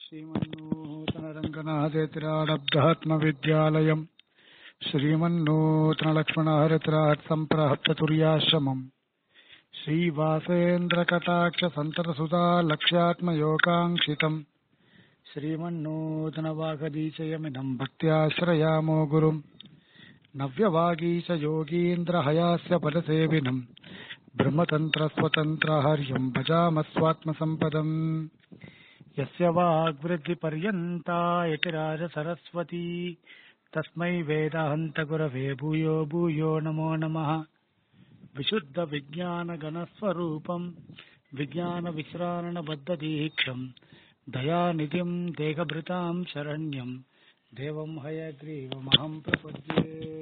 श्रीमन्नूतनरङ्गनाथेतिराडब्धात्मविद्यालयम् श्रीमन्नूतनलक्ष्मणहरित्रात् सम्प्राप्ततुर्याश्रमम् श्रीवासेन्द्रकटाक्षसन्ततसुता लक्ष्यात्मयोगाङ्क्षितम् श्रीमन्नूतनवागदीशयमिदम् भक्त्याश्रयामो गुरुम् नव्यवागीश योगीन्द्रहयास्य पदसेविनम् ब्रह्मतन्त्रस्वतन्त्रहर्यम् भजामस्वात्मसम्पदम् यस्य वाग्वृद्धिपर्यन्ता यतिराजसरस्वती तस्मै वेदान्तगुरवे भूयो भूयो नमो नमः विशुद्धविज्ञानगणस्वरूपम् विज्ञानविश्राणबद्धदीक्षम् दयानिधिम् देहभृताम् शरण्यम् தேவம் ஹயக்ரீவமகம் பிரபத்யே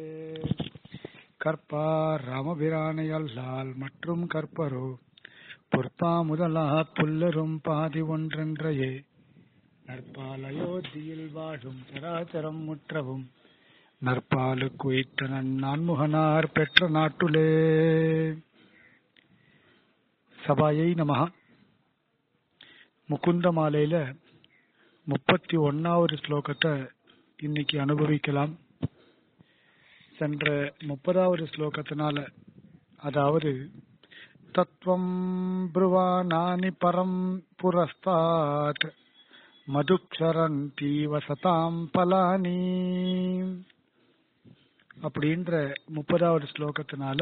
கற்பார் ராமபிரானையல்லால் மற்றும் கற்பரோ பொற்பா முதலா புல்லரும் பாதி ஒன்றென்றையே நற்பால் அயோத்தியில் வாழும் சராச்சரம் முற்றவும் நற்பாலு குயித்த நான்முகனார் பெற்ற நாட்டுலே சபாயை நமகா முகுந்த மாலையில முப்பத்தி ஒன்னாவது ஸ்லோகத்தை இன்னைக்கு அனுபவிக்கலாம் சென்ற முப்பதாவது ஸ்லோகத்தினால அதாவது தத்துவம் புருவா நானி பரம் புரஸ்தாத் மதுக்ஷரந்தி வசதாம் பலானி அப்படின்ற முப்பதாவது ஸ்லோகத்தினால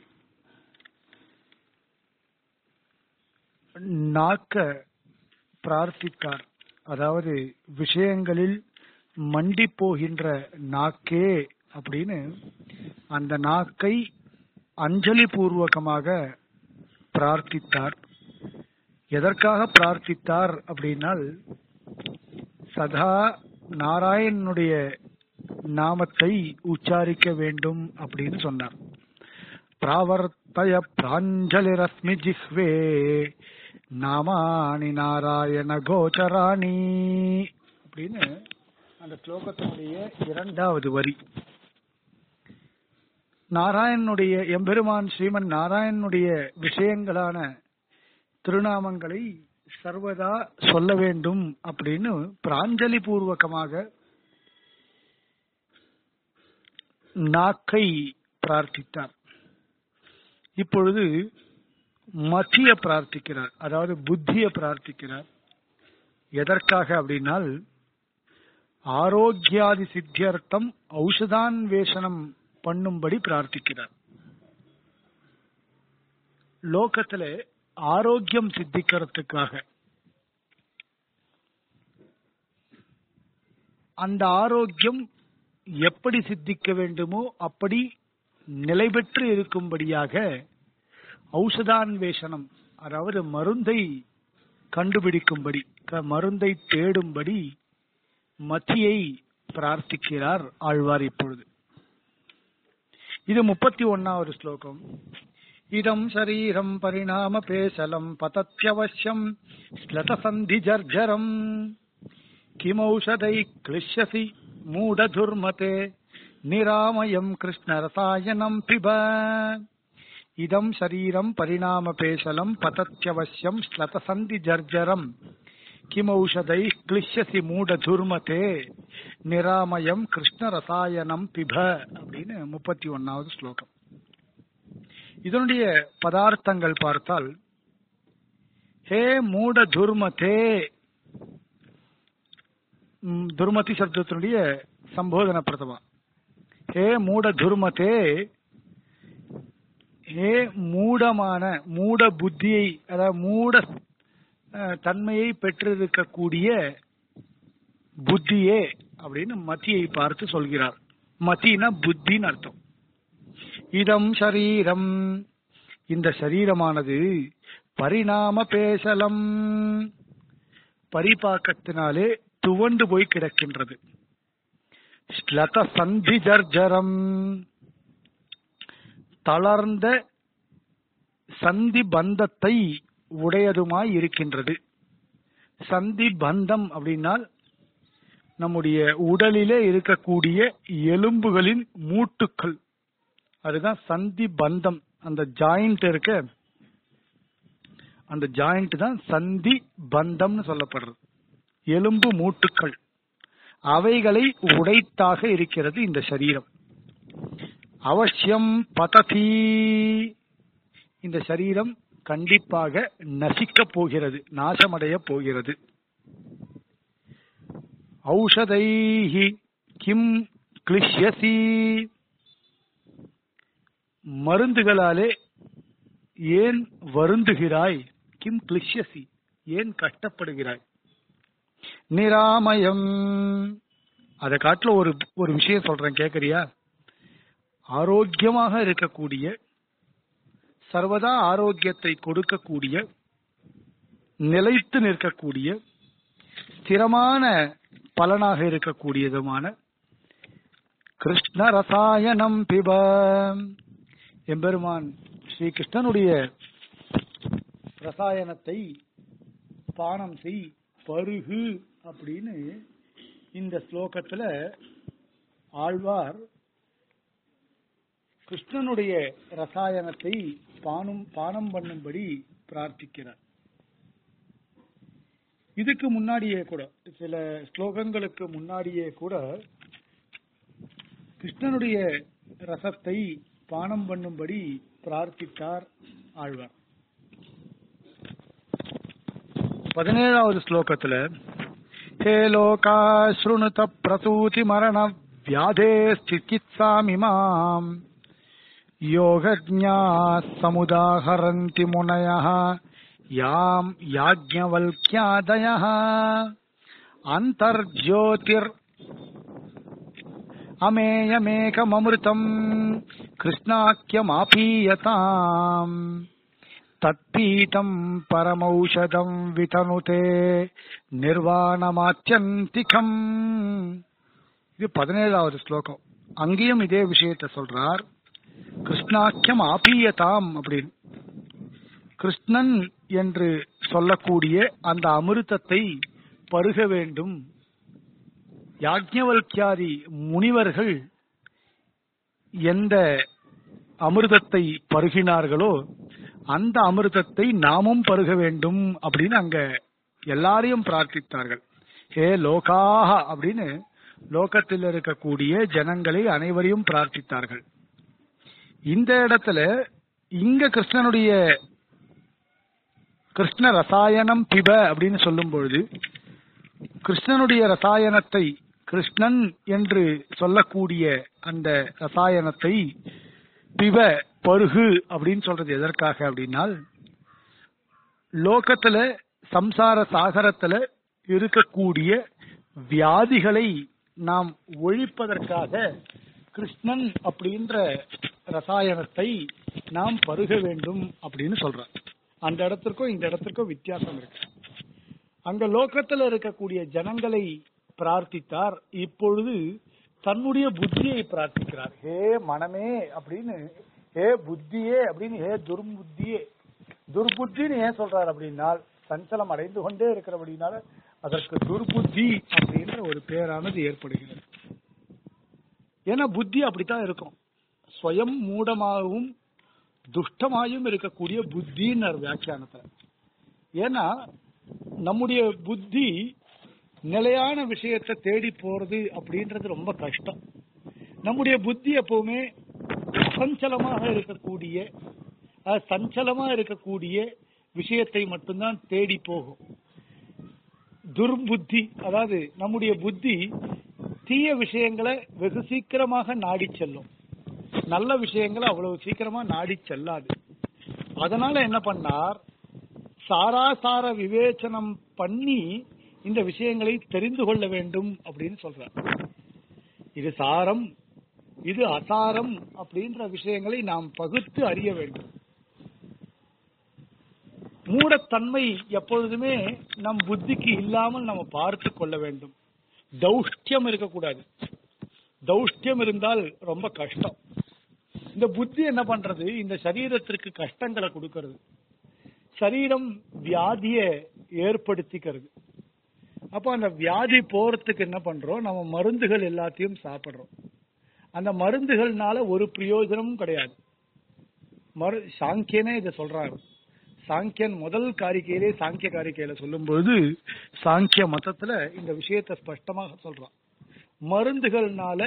நாக்க பிரார்த்தித்தார் அதாவது விஷயங்களில் மண்டி போகின்ற நாக்கே அப்படின்னு அந்த நாக்கை அஞ்சலி பூர்வகமாக பிரார்த்தித்தார் எதற்காக பிரார்த்தித்தார் அப்படின்னால் சதா நாராயணனுடைய நாமத்தை உச்சாரிக்க வேண்டும் அப்படின்னு சொன்னார் பிராவர்த்தய பிராஞ்சலி ரஸ்மி ஜிஹ்வே நாமானி நாராயண கோச்சராணி அப்படின்னு அந்த ஸ்லோகத்தினுடைய இரண்டாவது வரி நாராயணனுடைய எம்பெருமான் ஸ்ரீமன் நாராயணனுடைய விஷயங்களான திருநாமங்களை சர்வதா சொல்ல வேண்டும் அப்படின்னு பிராஞ்சலி பூர்வகமாக நாக்கை பிரார்த்தித்தார் இப்பொழுது மத்திய பிரார்த்திக்கிறார் அதாவது புத்திய பிரார்த்திக்கிறார் எதற்காக அப்படின்னால் ஆரோக்கியாதி சித்தியர்த்தம் ஔஷதான்வேஷனம் பண்ணும்படி பிரார்த்திக்கிறார் லோகத்துல ஆரோக்கியம் சித்திக்கிறதுக்காக அந்த ஆரோக்கியம் எப்படி சித்திக்க வேண்டுமோ அப்படி நிலை பெற்று இருக்கும்படியாக ஔஷதான்வேஷனம் அதாவது மருந்தை கண்டுபிடிக்கும்படி மருந்தை தேடும்படி மத்தியை பிரார்த்திக்கிறார் ஆழ்வார் இப்பொழுது இது முப்பத்தி ஒன்னாவது ஸ்லோகம் இதம் சரீரம் பரிணாம பேசலம் பதத்யவசியம் ஸ்லதசந்தி ஜர்ஜரம் கிமௌஷதை கிளிஷ்யசி மூடதுர்மதே நிராமயம் கிருஷ்ணரசாயனம் பிப இதம் சரீரம் பரிணாம பேசலம் பதத்யவசியம் ஸ்லதசந்தி ஜர்ஜரம் கிமௌஷதை கிளிஷ்யசி மூட துர்மதே நிராமயம் கிருஷ்ண ரசாயனம் பிப அப்படின்னு முப்பத்தி ஒன்னாவது ஸ்லோகம் இதனுடைய பதார்த்தங்கள் பார்த்தால் ஹே மூட துர்மதே துர்மதி சப்தத்தினுடைய சம்போதன பிரதமா ஹே மூட துர்மதே ஹே மூடமான மூட புத்தியை அதாவது மூட தன்மையை பெற்றிருக்கக்கூடிய புத்தியே அப்படின்னு மத்தியை பார்த்து சொல்கிறார் மத்தினா புத்தின்னு அர்த்தம் இதம் சரீரம் இந்த சரீரமானது பரிணாம பேசலம் பரிபாக்கத்தினாலே துவண்டு போய் கிடக்கின்றது ஸ்லத சந்தி ஜர்ஜரம் தளர்ந்த சந்தி பந்தத்தை உடையதுமாய் இருக்கின்றது சந்தி பந்தம் அப்படின்னால் நம்முடைய உடலிலே இருக்கக்கூடிய எலும்புகளின் மூட்டுக்கள் அதுதான் சந்தி பந்தம் அந்த ஜாயிண்ட் இருக்க அந்த ஜாயிண்ட் தான் சந்தி பந்தம்னு சொல்லப்படுறது எலும்பு மூட்டுக்கள் அவைகளை உடைத்தாக இருக்கிறது இந்த சரீரம் அவசியம் பததி இந்த சரீரம் கண்டிப்பாக நசிக்கப் போகிறது நாசமடைய போகிறது ஔஷதைஹி கிம் கிளிஷ்யசி மருந்துகளாலே ஏன் வருந்துகிறாய் கிம் கிளிஷ்யசி ஏன் கஷ்டப்படுகிறாய் நிராமயம் அதை காட்டுல ஒரு ஒரு விஷயம் சொல்றேன் கேக்குறியா ஆரோக்கியமாக இருக்கக்கூடிய சர்வதா ஆரோக்கியத்தை கொடுக்கக்கூடிய நிலைத்து நிற்கக்கூடிய ஸ்திரமான பலனாக இருக்கக்கூடியதுமான கிருஷ்ண ரசாயனம் பிப எம்பெருமான் ஸ்ரீ கிருஷ்ணனுடைய ரசாயனத்தை பானம் செய் பருகு அப்படின்னு இந்த ஸ்லோகத்துல ஆழ்வார் கிருஷ்ணனுடைய ரசாயனத்தை பானம் பானம் பண்ணும்படி பிரார்த்திக்கிறார் இதுக்கு முன்னாடியே கூட சில ஸ்லோகங்களுக்கு முன்னாடியே கூட கிருஷ்ணனுடைய ரசத்தை பானம் பண்ணும்படி பிரார்த்தித்தார் ஆழ்வார் பதினேழாவது ஸ்லோகத்துல ஹே லோகா ஸ்ருணுத பிரசூதி மரண வியாதே சிகித்சாமிமாம் யோகஜ்ஞா சமுதாஹரந்தி முனயः யாம் யாஜ்ஞவல்க்யாதயः அந்தர்ஜோதிர் அமேயமேகமமிருதம் கிருஷ்ணாக்கியமாபீயதாம் தத்பீதம் பரமௌஷதம் விதனுதே நிர்வாணமாத்தியந்திகம் இது பதினேழாவது ஸ்லோகம் அங்கேயும் இதே விஷயத்தை சொல்றார் கிருஷ்ணாக்கியம் ஆபீயதாம் அப்படின்னு கிருஷ்ணன் என்று சொல்லக்கூடிய அந்த அமிர்தத்தை பருக வேண்டும் யாஜ்ஞவல்கியாதி முனிவர்கள் எந்த அமிர்தத்தை பருகினார்களோ அந்த அமிர்தத்தை நாமும் பருக வேண்டும் அப்படின்னு அங்க எல்லாரையும் பிரார்த்தித்தார்கள் ஹே லோகாக அப்படின்னு லோகத்தில் இருக்கக்கூடிய ஜனங்களை அனைவரையும் பிரார்த்தித்தார்கள் இந்த இடத்துல இங்க கிருஷ்ணனுடைய கிருஷ்ண ரசாயனம் பிப அப்படின்னு சொல்லும் பொழுது கிருஷ்ணனுடைய ரசாயனத்தை கிருஷ்ணன் என்று சொல்லக்கூடிய அந்த ரசாயனத்தை பிப பருகு அப்படின்னு சொல்றது எதற்காக அப்படின்னால் லோகத்துல சம்சார சாகரத்துல இருக்கக்கூடிய வியாதிகளை நாம் ஒழிப்பதற்காக கிருஷ்ணன் அப்படின்ற ரசாயனத்தை நாம் பருக வேண்டும் அப்படின்னு சொல்றார் அந்த இடத்திற்கும் இந்த இடத்திற்கும் வித்தியாசம் இருக்கு அங்க லோகத்துல இருக்கக்கூடிய ஜனங்களை பிரார்த்தித்தார் இப்பொழுது தன்னுடைய புத்தியை பிரார்த்திக்கிறார் ஹே மனமே அப்படின்னு ஹே புத்தியே அப்படின்னு ஹே துர்புத்தியே துர்புத்தின்னு ஏன் சொல்றார் அப்படின்னால் சஞ்சலம் அடைந்து கொண்டே இருக்கிறபடினால அதற்கு துர்புத்தி அப்படின்ற ஒரு பேரானது ஏற்படுகிறது ஏன்னா புத்தி அப்படித்தான் இருக்கும் ஸ்வயம் மூடமாகவும் துஷ்டமாயும் இருக்கக்கூடிய புத்தின்னு வியாக்கியானத்துல ஏன்னா நம்முடைய புத்தி நிலையான விஷயத்தை தேடி போறது அப்படின்றது ரொம்ப கஷ்டம் நம்முடைய புத்தி எப்பவுமே சஞ்சலமாக இருக்கக்கூடிய அஹ், சஞ்சலமா இருக்கக்கூடிய விஷயத்தை மட்டும்தான் தேடி போகும் துர்புத்தி அதாவது நம்முடைய புத்தி தீய விஷயங்களை வெகு சீக்கிரமாக நாடி செல்லும் நல்ல விஷயங்களை அவ்வளவு சீக்கிரமா நாடி செல்லாது அதனால என்ன பண்ணார் சாராசார விவேச்சனம் பண்ணி இந்த விஷயங்களை தெரிந்து கொள்ள வேண்டும் அப்படின்னு சொல்றார் இது சாரம் இது அசாரம் அப்படின்ற விஷயங்களை நாம் பகுத்து அறிய வேண்டும் மூடத்தன்மை எப்பொழுதுமே நம் புத்திக்கு இல்லாமல் நம்ம பார்த்து கொள்ள வேண்டும் தௌஷ்டியம் இருக்கக்கூடாது தௌஷ்டியம் இருந்தால் ரொம்ப கஷ்டம் இந்த புத்தி என்ன பண்றது இந்த சரீரத்திற்கு கஷ்டங்களை கொடுக்கிறது சரீரம் வியாதிய ஏற்படுத்திக்கிறது அப்போ அந்த வியாதி போறதுக்கு என்ன பண்றோம் நம்ம மருந்துகள் எல்லாத்தையும் சாப்பிடுறோம் அந்த மருந்துகள்னால ஒரு பிரயோஜனமும் கிடையாது மரு சாங்கியனே இதை சொல்றாரு சாங்கியன் முதல் காரிக்கையிலே சாங்கிய காரிக்கையில சொல்லும்போது சாங்கிய மதத்துல இந்த விஷயத்தை ஸ்பஷ்டமாக சொல்றான் மருந்துகள்னால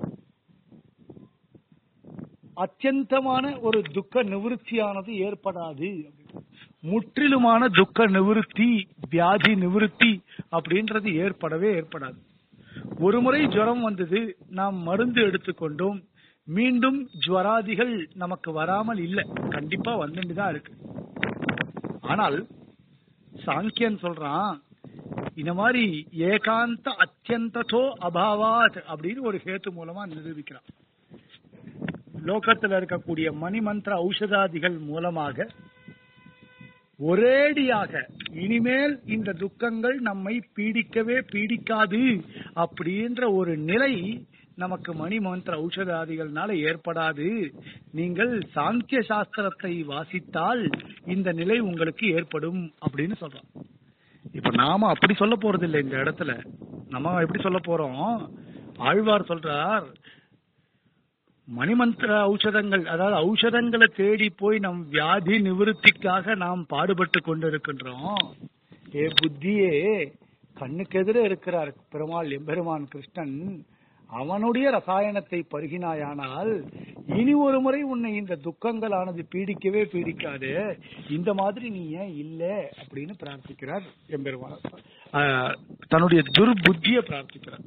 அத்தியந்தமான ஒரு துக்க நிவிருத்தியானது ஏற்படாது முற்றிலுமான துக்க நிவிருத்தி வியாதி நிவிருத்தி அப்படின்றது ஏற்படவே ஏற்படாது ஒரு முறை ஜுரம் வந்தது நாம் மருந்து எடுத்துக்கொண்டோம் மீண்டும் ஜுவராதிகள் நமக்கு வராமல் இல்லை கண்டிப்பா வந்துட்டு தான் இருக்கு ஆனால் சாங்கியன் சொல்றான் இந்த மாதிரி ஏகாந்த அத்தியந்தோ அபாவாத் அப்படின்னு ஒரு ஹேத்து மூலமா நிரூபிக்கிறான் லோகத்துல இருக்கக்கூடிய மணிமந்திர ஔஷதாதிகள் மூலமாக ஒரேடியாக இனிமேல் இந்த துக்கங்கள் நம்மை பீடிக்கவே பீடிக்காது அப்படின்ற ஒரு நிலை நமக்கு மணி மந்திர ஔஷதாதிகள்னால ஏற்படாது நீங்கள் சாங்கிய சாஸ்திரத்தை வாசித்தால் இந்த நிலை உங்களுக்கு ஏற்படும் அப்படின்னு சொல்றோம் இப்ப நாம அப்படி சொல்ல போறது இல்லை இந்த இடத்துல நம்ம எப்படி சொல்ல போறோம் ஆழ்வார் சொல்றார் மணிமந்திர ஔஷதங்கள் அதாவது ஔஷதங்களை தேடி போய் நம் வியாதி நிவிருத்திக்காக நாம் பாடுபட்டு கொண்டிருக்கின்றோம் ஏ புத்தியே கண்ணுக்கு எதிர இருக்கிறார் பெருமாள் எம்பெருமான் கிருஷ்ணன் அவனுடைய ரசாயனத்தை பருகினாயானால் இனி ஒரு முறை உன்னை இந்த துக்கங்களானது பீடிக்கவே பீடிக்காது இந்த மாதிரி நீ ஏன் இல்ல அப்படின்னு பிரார்த்திக்கிறார் எம்பெருமான் ஆஹ், தன்னுடைய துர்புத்திய பிரார்த்திக்கிறார்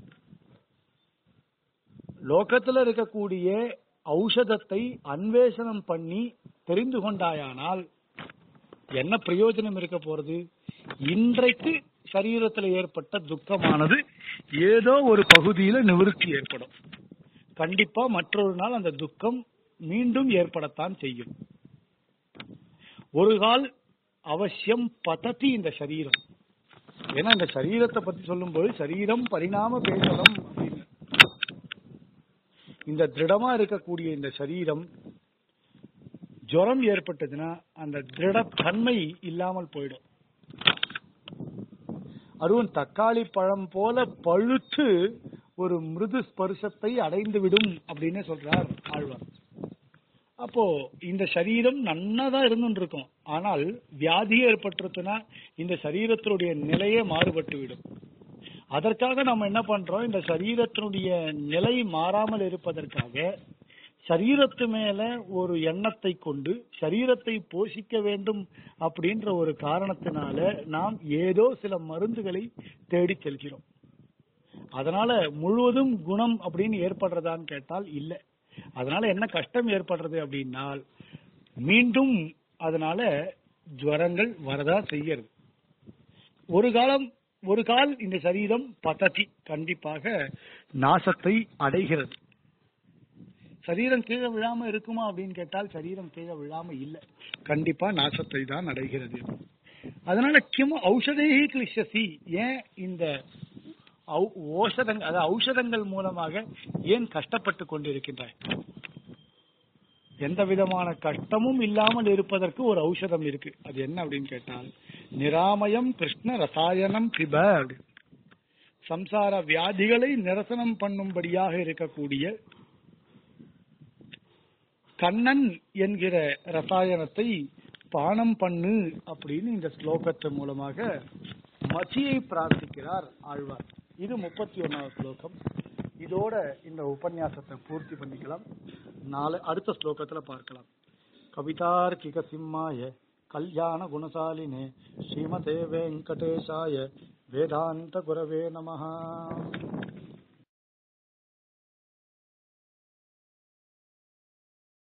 லோகத்துல இருக்கக்கூடிய ஔஷதத்தை அன்வேஷனம் பண்ணி தெரிந்து கொண்டாயானால் என்ன பிரயோஜனம் இருக்க போறது இன்றைக்கு சரீரத்துல ஏற்பட்ட துக்கமானது ஏதோ ஒரு பகுதியில நிவிருத்தி ஏற்படும் கண்டிப்பா மற்றொரு நாள் அந்த துக்கம் மீண்டும் ஏற்படத்தான் செய்யும் ஒரு கால் அவசியம் பதத்தி இந்த சரீரம் ஏன்னா இந்த சரீரத்தை பத்தி சொல்லும்போது சரீரம் பரிணாம பேசலம் அப்படின்னு இந்த திருடமா இருக்கக்கூடிய இந்த சரீரம் ஜுரம் ஏற்பட்டதுன்னா அந்த திருடத்தன்மை இல்லாமல் போயிடும் அதுவும் தக்காளி பழம் போல பழுத்து ஒரு மிருது ஸ்பர்சத்தை அடைந்து விடும் அப்படின்னு சொல்றார் ஆழ்வார் அப்போ இந்த சரீரம் நன்னாதான் இருந்துட்டு இருக்கும் ஆனால் வியாதி ஏற்பட்டுருச்சுன்னா இந்த சரீரத்தினுடைய நிலையே மாறுபட்டு விடும் அதற்காக நம்ம என்ன பண்றோம் இந்த சரீரத்தினுடைய நிலை மாறாமல் இருப்பதற்காக சரீரத்து மேல ஒரு எண்ணத்தை கொண்டு சரீரத்தை போஷிக்க வேண்டும் அப்படின்ற ஒரு காரணத்தினால நாம் ஏதோ சில மருந்துகளை தேடி செல்கிறோம் அதனால முழுவதும் குணம் அப்படின்னு ஏற்படுறதான்னு கேட்டால் இல்ல அதனால என்ன கஷ்டம் ஏற்படுறது அப்படின்னால் மீண்டும் அதனால ஜுவரங்கள் வரதா செய்யறது ஒரு காலம் ஒரு கால் இந்த சரீரம் பதத்தி கண்டிப்பாக நாசத்தை அடைகிறது சரீரம் கீழே விழாம இருக்குமா அப்படின்னு கேட்டால் சரீரம் கீழே விழாம இல்ல கண்டிப்பா நாசத்தை தான் அடைகிறது அதனால கிம் ஔஷதையே கிளிஷசி ஏன் இந்த ஔ- ஓஷதங்கள் அதாவது ஔஷதங்கள் மூலமாக ஏன் கஷ்டப்பட்டு கொண்டிருக்கின்றாய் எந்த விதமான கஷ்டமும் இல்லாமல் இருப்பதற்கு ஒரு ஔஷதம் இருக்கு அது என்ன அப்படின்னு கேட்டால் நிராமயம் கிருஷ்ண ரசாயனம் பிப அப்படி. சம்சார வியாதிகளை நிரசனம் பண்ணும்படியாக இருக்கக்கூடிய கண்ணன் என்கிற ரசாயனத்தை பானம் பண்ணு அப்படின்னு இந்த ஸ்லோகத்து மூலமாக மதியை பிரார்த்திக்கிறார் ஆழ்வார் இது முப்பத்தி ஒன்னாவது ஸ்லோகம் இதோட இந்த உபன்யாசத்தை பூர்த்தி பண்ணிக்கலாம் நாளை அடுத்த ஸ்லோகத்துல பார்க்கலாம் கவிதார்க்கிக சிம்மாய கல்யாண குணசாலினே ஸ்ரீமதே வெங்கடேசாய வேதாந்த குரவே நமஹா